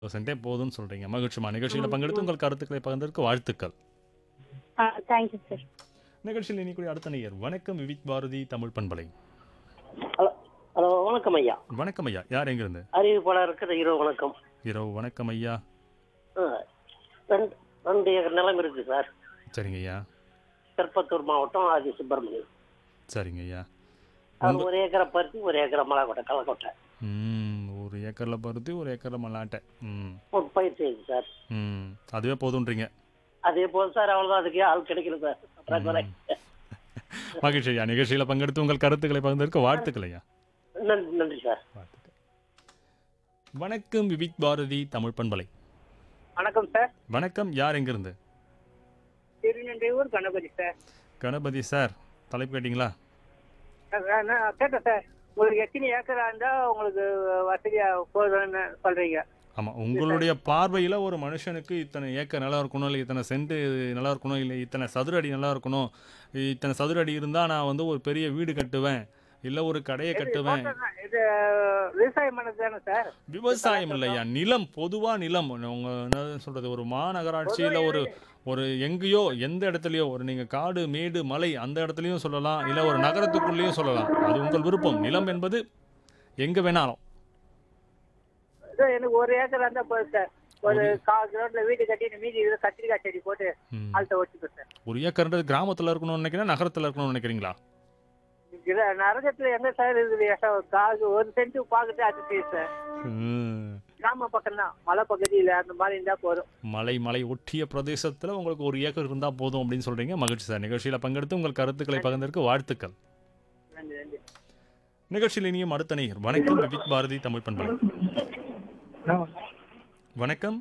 பர்சன்டே போதும்னு சொல்றீங்க மகிழ்ச்சிமா நிகழ்ச்சியில் பங்கெடுத்து உங்கள் கருத்துக்களை பகிர்ந்ததற்கு வாழ்த்துக்கள் ஆ தேங்க்யூ சார் நிகழ்ச்சியில் இனிக்கூடிய அடுத்த நேயர் வணக்கம் விவிக் பாரதி தமிழ் பண்பலை ஹலோ ஹலோ வணக்கம் ஐயா வணக்கம் ஐயா யார் எங்கிருந்து அறிவிப்பாளர் இருக்கிற இரவு வணக்கம் இரவு வணக்கம் ஐயா ஆ, ரெண்டு ரெண்டு ஏக்கர் நிலம் இருக்கு சார் சரிங்க ஐயா திருப்பத்தூர் மாவட்டம் ஆதி சுப்பிரமணியம் சரிங்க ஐயா அது ஒரு ஏக்கரை பருத்தி ஒரு ஏக்கரை மலைக்கோட்டை கள்ளக்கோட்டை ம் ஒரு ஏக்கரில் பருத்தி ஒரு ஏக்கரில் மல்லாட்டை ம் ஒரு பயிர் செய்யுது சார் ம் அதுவே போதுன்றீங்க அதே போல் சார் அவ்வளோதான் அதுக்கு ஆள் கிடைக்கல சார் பற்றாக்குறை. மகிழ்ச்சி ஐயா நிகழ்ச்சியில் பங்கெடுத்து உங்கள் கருத்துக்களை பகிர்ந்ததற்கு வாழ்த்துக்கள் ஐயா நன்றி நன்றி சார் வாழ்த்துக்கள் வணக்கம் விவிக் பாரதி தமிழ் பண்பலை வணக்கம் சார் வணக்கம் யார் எங்கிருந்து திருநெல்வேலூர் கணபதி சார் கணபதி சார் தலைப்பு கேட்டிங்களா சார், நான் நான் கேட்டேன் சார் உங்களுக்கு எத்தனை ஏக்கரா இருந்தா உங்களுக்கு வசதியா போதும்னு சொல்றீங்க ஆமாம் உங்களுடைய பார்வையில் ஒரு மனுஷனுக்கு இத்தனை ஏக்கர் நல்லா இருக்கணும் இல்லை இத்தனை சென்ட் நல்லா இருக்கணும் இல்லை இத்தனை சதுர அடி நல்லா இருக்கணும் இத்தனை சதுர அடி இருந்தால் நான் வந்து ஒரு பெரிய வீடு கட்டுவேன் இல்லை ஒரு கடையை கட்டுவேன் இது விவசாயம் பண்ணது தானே சார் விவசாயம் இல்லையா நிலம் பொதுவா நிலம் உங்க என்ன சொல்றது ஒரு மாநகராட்சியில ஒரு ஒரு எங்கேயோ எந்த இடத்துலயோ ஒரு நீங்க காடு மேடு மலை அந்த இடத்துலயும் சொல்லலாம் இல்ல ஒரு நகரத்துக்குள்ளேயும் சொல்லலாம் அது உங்கள் விருப்பம் நிலம் என்பது எங்க வேணாலும் இது எனக்கு ஒரு ஏக்கர் இருந்தா போதும் சார் ஒரு கால் கிலோமீட்டர் வீடு கட்டி மீதி இது கத்திரிக்காய் செடி போட்டு ம். ஆள்கிட்ட வச்சுக்கோ சார் ஒரு ஏக்கர்ன்றது கிராமத்துல இருக்கணும்னு நினைக்கிறேன் நகரத்துல இருக்கணும்னு நினைக்கிறீங்களா இது நரகத்துல எங்க சார் இருக்குது ஏக்கர் ஒரு காசு ஒரு சென்ட் பார்த்துட்டு அது செய்யும் சார் ம். கிராம பக்கம் தான் மலை பகுதியில அந்த மாதிரி இருந்தா போதும் மலை மலை ஒட்டிய பிரதேசத்துல உங்களுக்கு ஒரு ஏக்கர் இருந்தா போதும் அப்படின்னு சொல்றீங்க மகிழ்ச்சி சார் நிகழ்ச்சியில பங்கெடுத்து உங்கள் கருத்துக்களை பகிர்ந்ததற்கு வாழ்த்துக்கள் நன்றி நன்றி நிகழ்ச்சியில் இனியும் அடுத்த நேயர் வணக்கம் விவிக் பாரதி தமிழ் பண்பலை வணக்கம்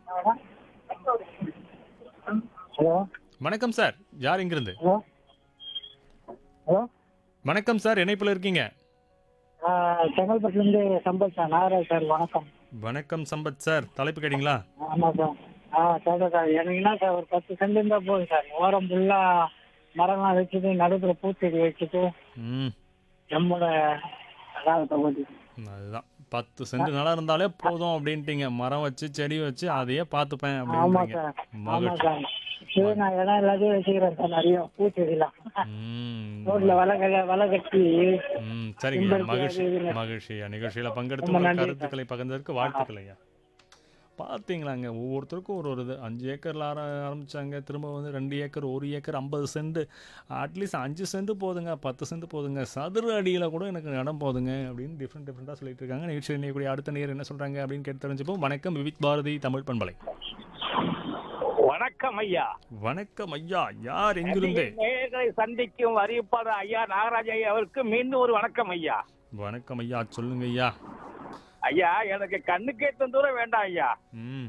ஹலோ வணக்கம் சார் யார் எங்கிருந்து ஹலோ ஹலோ வணக்கம் சார் இணைப்பில் இருக்கீங்க செங்கல்பட்டுலேருந்து சம்பத் சார் நாகராஜ் சார் வணக்கம் வணக்கம் சம்பத் சார் தலைப்பு கேட்டிங்களா ஆமாம் சார் ஆ கேட்டேன் சார் எனக்கு என்ன சார் ஒரு பத்து சென்ட் இருந்தால் போதும் சார் ஓரம் ஃபுல்லாக மரம்லாம் வச்சுட்டு நடுவில் பூச்செடி வச்சுட்டு ம் நம்மளோட அதாவது பகுதி அதுதான் பத்து சென்ட் நல்லா இருந்தாலே போதும் அப்படின்ட்டீங்க மரம் வச்சு செடி வச்சு அதையே பார்த்துப்பேன் ஆமாம் அப்படின்றீங்க சார் ஆமாம் மகிழ்ச்சி சார் சரி நான் இடம் எல்லாத்தையும் வச்சுக்கிறேன் சார் நிறைய பூச்செடிலாம் ம் ரோட்டில் வலை கல வலை கட்டி ம் சரிங்க செம்பருத்தி மகிழ்ச்சி அது இதுன்னு. மகிழ்ச்சி நிகழ்ச்சியில் பங்கெடுத்து ரொம்ப உங்கள் நன்றி கருத்துக்களை பகிர்ந்ததற்கு வாழ்த்துக்கள் ஐயா பார்த்தீங்களாங்க ஒவ்வொருத்தருக்கும் ஒரு ஒரு இது அஞ்சு ஏக்கரில் ஆர ஆரம்பிச்சாங்க திரும்ப வந்து ரெண்டு ஏக்கர் ஒரு ஏக்கர் ஐம்பது சென்ட் அட்லீஸ்ட் அஞ்சு சென்ட் போதுங்க பத்து சென்ட் போதுங்க சதுர அடியில் கூட எனக்கு இடம் போதுங்க அப்படின்னு டிஃப்ரெண்ட் டிஃப்ரெண்ட்டாக சொல்லிட்டு இருக்காங்க நிகழ்ச்சி இணையக்கூடிய அடுத்த நேர் என்ன சொல்கிறாங்க அப்படின்னு கேட்டு தெரிஞ்சுப்போம் வணக்கம் விவிக் பாரதி தமிழ் பண்பலை வணக்கம் ஐயா வணக்கம் ஐயா யார் எங்கிருந்து நேயர்களை சந்திக்கும் அறிவிப்பாளர் ஐயா நாகராஜ் ஐயா அவருக்கு மீண்டும் ஒரு வணக்கம் ஐயா வணக்கம் ஐயா சொல்லுங்க ஐயா ஐயா எனக்கு கண்ணுக்கு எத்தனை தூரம் வேண்டாம் ஐயா ம்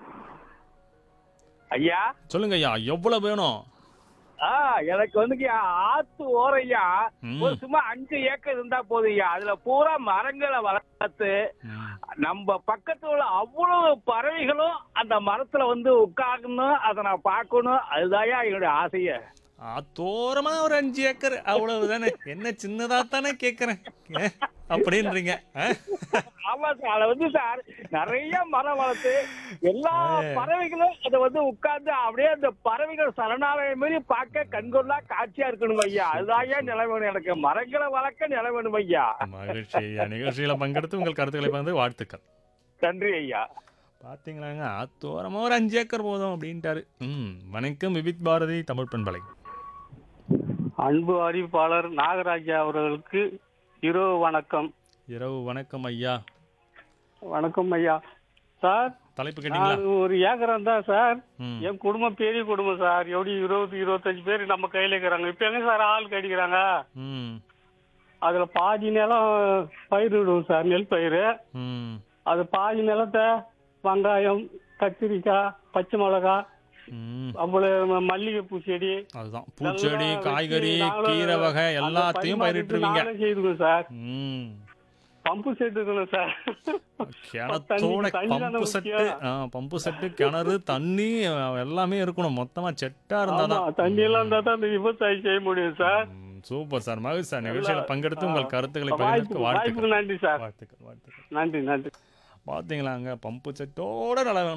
ஐயா சொல்லுங்க ஐயா எவ்வளோ வேணும் ஆ எனக்கு வந்து ஐயா, ஆத்து ஓரையா ம். ஒரு சும்மா அஞ்சு ஏக்கர் இருந்தா போதும் ஐயா அதுல பூரா மரங்களை வளர்த்து ம் நம்ம பக்கத்துல உள்ள அவ்வளவு பறவைகளும் அந்த மரத்துல வந்து உட்காரணும் அதை நான் பார்க்கணும் அதுதான்யா என்னுடைய ஆசைய தோரமா ஒரு அஞ்சு ஏக்கர் அவ்வளவுதானே என்ன சின்னதா தானே கேக்குறேன் ஏ, அப்படின்றீங்க ஆ? ஆமா சார் அதுல வந்து சார் நிறைய மரம் வளர்த்து எல்லா பறவைகளும் அதை வந்து உட்கார்ந்து அப்படியே அந்த பறவைகள் சரணாலயம் மாதிரி பார்க்க கண்கொள்ளா காட்சியா இருக்கணும் ஐயா அதுதான் ஐயா நிலை வேணும் எனக்கு மரங்களை வளர்க்க நிலை வேணும் ஐயா மகிழ்ச்சி ஐயா நிகழ்ச்சியில பங்கெடுத்து உங்கள் கருத்துக்களை பகிர்ந்து வாழ்த்துக்கள் நன்றி ஐயா பாத்தீங்களாங்க தோரமா ஒரு அஞ்சு ஏக்கர் போதும் அப்படின்ட்டாரு ம் வணக்கம் விவித் பாரதி தமிழ் பண்பலை அன்பு அறிவிப்பாளர் நாகராஜா அவர்களுக்கு இரவு வணக்கம் இரவு வணக்கம் ஐயா வணக்கம் ஐயா சார் தலைப்பு கேட்டீங்களா நான் ஒரு ஏக்கரம் தான் சார் ம் என் குடும்பம் பெரிய குடும்பம் சார் எப்படி இருபது இருபத்தஞ்சு பேர் நம்ம கையில இருக்கிறாங்க இப்ப எங்க சார் ஆள் கடிக்கிறாங்க ம் அதுல பாதி நிலம் பயிரிடுவோம் சார் நெல் பயிர் ம் அது பாதி நிலத்தை வெங்காயம் கத்திரிக்காய் பச்சை மிளகா ம் அவ்வளவு மல்லிகைப்பூ செடி அதுதான் பூச்செடி இதெல்லாம் காய்கறி வச்சு நாங்களும் கீரை வகை அந்த எல்லாத்தையும் பரிமாறிட்டு பயிரிட்டுருவீங்க நாங்களே செய்துக்கோம் சார் ம் பம்பு செட் இருக்கணும் சார் கிணத்தோட தண்ணி தானே பம்பு செட்டு முக்கியம். ஆ, பம்பு செட்டு கிணறு தண்ணி அஹ், எல்லாமே இருக்கணும் மொத்தமா செட்டா ஆமா இருந்தாதான் தண்ணி எல்லாம் இருந்தா தான் அந்த விவசாயம் செய்ய முடியும் சார் ம், சூப்பர் சார் மகிழ்ச்சி சார் நிகழ்ச்சியில பங்கெடுத்து உங்கள் கருத்துக்களை வாய்ப்பு பகிர்ந்ததற்கு வாழ்த்துக்கள் வாய்ப்புக்கு நன்றி சார் வாழ்த்துக்கள் வாழ்த்துக்கள் நன்றி நன்றி பார்த்தீங்களாங்க பம்பு செட்டோட நிலம் வேணும்